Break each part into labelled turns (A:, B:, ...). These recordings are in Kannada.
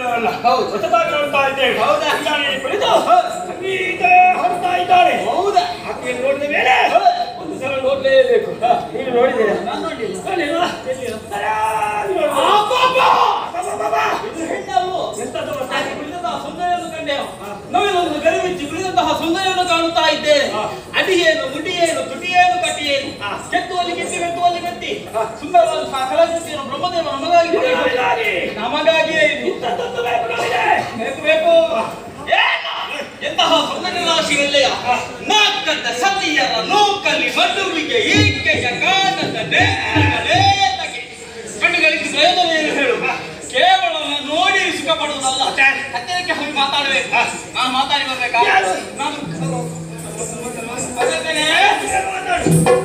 A: ಅಲ್ಲ
B: ಹೌದು.
A: ಹೊಸದಾಗಿ ನೋಡ್ತಾ ಇದ್ದೇವೆ
B: ಹೌದಾ?
A: ಹೀಗಾಗಿ ಕುಳಿತು ಸಂಗೀತ ಹಾಡ್ತಾ ಇದ್ದಾರೆ
B: ಹೌದಾ
A: ಆಕೆಯನ್ನು ನೋಡಿದ ಮೇಲೆ ಒಂದು ಸಲ ನೋಡ್ಲೇಬೇಕು ನೀನು ನೋಡಿದ್ದೀರಾ
B: ನಾನು ನೋಡ್ಲಿಲ್ಲ
A: ನೋಡ್ಲಿಲ್ವಾ? ಸರಿಯಾಗಿ ನೋಡ್ಬೇಕು. ಅಬ್ಬಬ್ಬಬ್ಬಾ!
B: ಇದು ಹೆಣ್ಣಲ್ವೋ
A: ಎಂತದ್ದು ಮತ್ತೆ?
B: ಹಾಗೆ ಕುಳಿತಂತಹ ಸುಂದರಿಯನ್ನು ಕಂಡೆವು ನವಿಲೊಂದು ಗರಿಬಿಚ್ಚಿ ಕುಳಿತಂತಹ ಸುಂದರಿಯನ್ನು ಕಾಣುತ್ತಾ ಇದ್ದೇನೆ
A: ಹಾ.
B: ಅಡಿಯೇನು ಮುಡಿಯೇನು ತುಟಿಯೇನು ಕಟಿಯೇನು
A: ಹಾ.
B: ಕೆತ್ತುವಲ್ಲಿ ಕೆತ್ತಿ ಮೆತ್ತುವಲ್ಲಿ ಕೆತ್ತಿ
A: ಹಾ.
B: ಸುಂದರವಾದಂತಹ ಕಲಾಕೃತಿಯನ್ನು ಬ್ರಹ್ಮದೇವ ನಮಗಾಗಿ
A: ನಮಗಾಗಿ.
B: ನಮಗಾಗಿಯೇ ಇದು.
A: ಇಂಥದ್ದೊಂದು ಬೇಕು ನಮಗೆ.
B: ಬೇಕು ಬೇಕು ಏನು? ಎಂತಹ ಸೌಂದರ್ಯ ರಾಶಿಯಲ್ಲೆಯ ನಾಲ್ಕಂದ ಸತಿಯರ ನೂಕಲ್ಲಿ ಮಡುವಿಗೆ ಈಕೆಯ ಕಾಣದ ನೇರಗೆ ಕಣ್ಣುಗಳಿಗೆ ಪ್ರಯೋಜನವೇನು ಹೇಳು ಕೇವಲ ನೋಡಿ ಸುಖ ಪಡುವುದಲ್ಲ ಹತ್ತಿರಕ್ಕೆ ಹೋಗಿ ಮಾತಾಡಬೇಕು ನಾನು ಮಾತಾಡಿ ಬರ್ಬೇಕಾ
A: ಯಾರು?
B: ನಾನು ಬರ್ತೇನೆ.
A: ಮಾತಾಡು.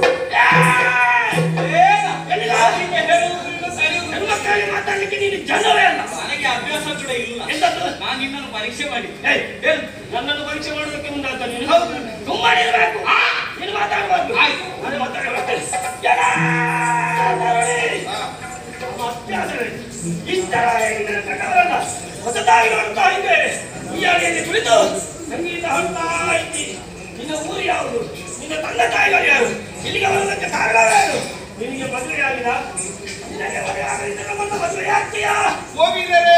B: ಏನ?
A: ಎಲ್ಲಿಗ?
B: ಹೀಗೆ ಹೇಳುವುದರಿಂದ ಸರಿಯುವುದಿಲ್ಲ.
A: ಹೆಣ್ಮಕ್ಕಳಿಗೆ ಮಾತಾಡ್ಲಿಕ್ಕೆ ನೀನು ಜನವೇ ಅಲ್ಲ
B: ನನಗೆ ಅಭ್ಯಾಸ ಕೂಡ ಇಲ್ಲ
A: ಎಂತದ್ದು?
B: ನಾನು ನಿನ್ನನ್ನು ಪರೀಕ್ಷೆ ಮಾಡಿ
A: ಏಯ್, ಏನ್? ನನ್ನನ್ನು ಪರೀಕ್ಷೆ ಮಾಡೋದಕ್ಕೆ ಮುಂದಾತ ನೀನು
B: ಹೌದು.
A: ಸುಮ್ಮನೆ ಇರಬೇಕು ನೀನು ಮಾತಾಡಬಾರ್ದು
B: ಆಯ್ತು.
A: ನಾನು ಮಾತಾಡಿ ಬರ್ತೇನೆ ಜನ ಧರಣಿ. ನಮ್ಮ ಅತ್ಯಾಸರೆ. ಇಷ್ಟರ ಹೆಣ್ಣಿನ ಕಂಡವರನ್ನ ಹೊಸದಾಗಿ ನೋಡ್ತಾ ಇದ್ದೇವೆ ಈ ಅಡಿಯಲ್ಲಿ ಕುಳಿತು ಸಂಗೀತ ಹಾಡ್ತಾ ಇದ್ದಿ ನಿನ್ನ ಊರು ಯಾವುದು ನಿನ್ನ ತಂದೆ ತಾಯಿಗಳು ಯಾರು ಇಲ್ಲಿಗೆ ಬರೋದಕ್ಕೆ ಕಾರಣವೇನು ನಿನಗೆ ಮದುವೆ ಆಗಿದ ನಿನಗೆ ಮದುವೆ ಆಗಲಿದ್ದ ನಮ್ಮನ್ನು ಮದುವೆ ಆಗ್ತೀಯಾ
C: ಹೋಗಿದರೆ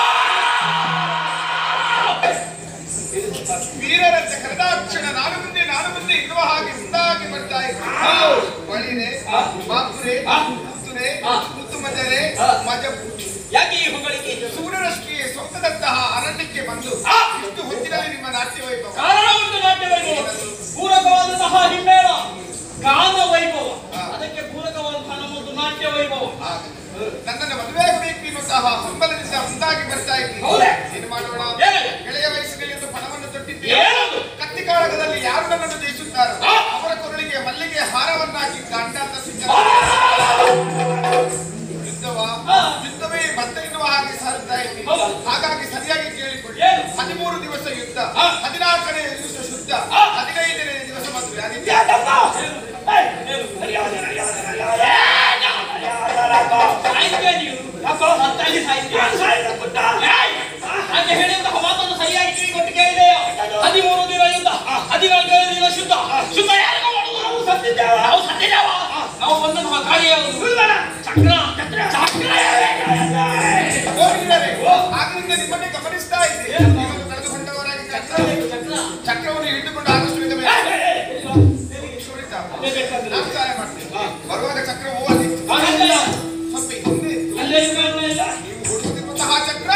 C: ವೀರರಂತೆ ಕರೆದಾಕ್ಷಣ ನಾನು ಮುಂದೆ ನಾನು ಮುಂದೆ ಇರುವ ಹಾಗೆ ಮುಂದಾಗಿ ಬರ್ತಾ ಇದ್ದೆ ಬಳಿರೆ ಮಾಪುರೆ ಮುತ್ತುರೆ ಮುತ್ತು ಮಜರೆ ಮಜಪು
B: ಯಾಕೆ ಈ ಹೊಗಳಿಕೆ
C: ಸೂರ್ಯರಶ್ಮಿಗೆ ಸ್ವಂತದಂತಹ ಅರಣ್ಯಕ್ಕೆ ಬಂದು ಇಷ್ಟು ಹೊತ್ತಿನಲ್ಲಿ ನಿಮ್ಮ ನಾಟ್ಯ ವೈಭವ
B: ಕಾರಣ ಉಂಟು ನಾಟ್ಯ ವೈಭವ ಪೂರಕವಾದಂತಹ ಹಿಮ್ಮೇಳ ಗಾನ ವೈಭವ ಅದಕ್ಕೆ ಪೂರಕವಾದಂತಹ ನಮ್ಮದು ನಾಟ್ಯ ವೈಭವ
C: ಆಗ ನನ್ನನ್ನು ಮದುವೆ ಆಗಬೇಕು ಎನ್ನುವಂತಹ ಹಂಬಲದಿಂದ ಮುಂದಾಗಿ ಬರ್ತಾ ಇದ್ದೀನಿ
B: ಹೌದೇ?
C: ಏನು ಮಾಡೋಣ
B: ಏನಿದೆ?
C: ಗೆಳೆಯ ವಯಸ್ಸಿನಲ್ಲಿ ಒಂದು ಪಣವನ್ನು ತೊಟ್ಟಿದ್ದೆ
B: ಏನದು?
C: ಕತ್ತಿ ಕಾಳಗದಲ್ಲಿ ಯಾರು ನನ್ನನ್ನು ಜಯಿಸುತ್ತಾರೋ
B: ಆ?
C: ಅವರ ಕೊರಳಿಗೆ ಮಲ್ಲಿಗೆ ಹಾರವನ್ನಾಕಿ ಗಂಡ ಅಂತ ಸಿದ್ಧ ಯುದ್ಧವ
B: ಆ.
C: ಯುದ್ಧವೇ ಮತ್ತೆ ಎನ್ನುವ ಹಾಗೆ ಸಾರುತ್ತಾ ಇದ್ದೀನಿ
B: ಹೌದು.
C: ಹಾಗಾಗಿ ಸರಿಯಾಗಿ ಕೇಳಿಕೊಳ್ಳಿ
B: ಏನು?
C: ಹದಿಮೂರು ದಿವಸ ಯುದ್ಧ
B: ಆ.
C: ಹದಿನಾಲ್ಕನೇ ದಿವಸ ಶುದ್ಧ
B: ಆ.
C: ಹದಿನೈದನೇ ದಿವಸ ಮದುವೆ ಆಗಿದೆ
B: ಸಾಹಿತ್ಯ ನೀವು ಮತ್ತಾಗಿ ಸಾಹಿತ್ಯ ಏಯ್! ಹಾಗೆ ಹೇಳಿದಂತಹ ಮಾತನ್ನು ಸರಿಯಾಗಿ ಕಿವಿಗೊಟ್ಟು ಕೇಳಿದೆಯೋ ಹದಿಮೂರು ದಿನ ಯುದ್ಧ ಹದಿನಾಲ್ಕನೇ ದಿನ ಶುದ್ಧ ಶುದ್ಧ ಯಾರಿಗೂ ಮಾಡುವುದು ನಾವು ಸತ್ತಿದ್ದೇವ ನಾವು ಸತ್ತಿದ್ದೇವ ನಾವು ಬಂದಂತಹ ಕಾರ್ಯ ಯಾವುದು ಚಕ್ರ ಚಕ್ರ
C: ಹೋಗಿದ್ದಾರೆ ಆಗಿನಿಂದ ನಿಮ್ಮನ್ನೇ ಗಮನಿಸ್ತಾ ಇದ್ದೆ ನೀವೊಂದು ಕಳೆದುಕೊಂಡವರಾಗಿ ಚಕ್ರ
B: ಚಕ್ರ
C: ಚಕ್ರವನ್ನು ಹಿಡಿದುಕೊಂಡು ಆದಷ್ಟು ಬೇಗ ನಾನು ಸಹಾಯ ಮಾಡ್ತೇನೆ ಬರುವಾಗ ಚಕ್ರ ಹೋಗಿ
B: ಹಾಗಲ್ಲ.
C: ಸ್ವಲ್ಪ ಹಿಂದೆ
B: ಅಲ್ಲೇ ಇರುವವನು ಇಲ್ಲ.
C: ನೀವು ಹುಡುಕುತ್ತಿರುವಂತಹ ಚಕ್ರ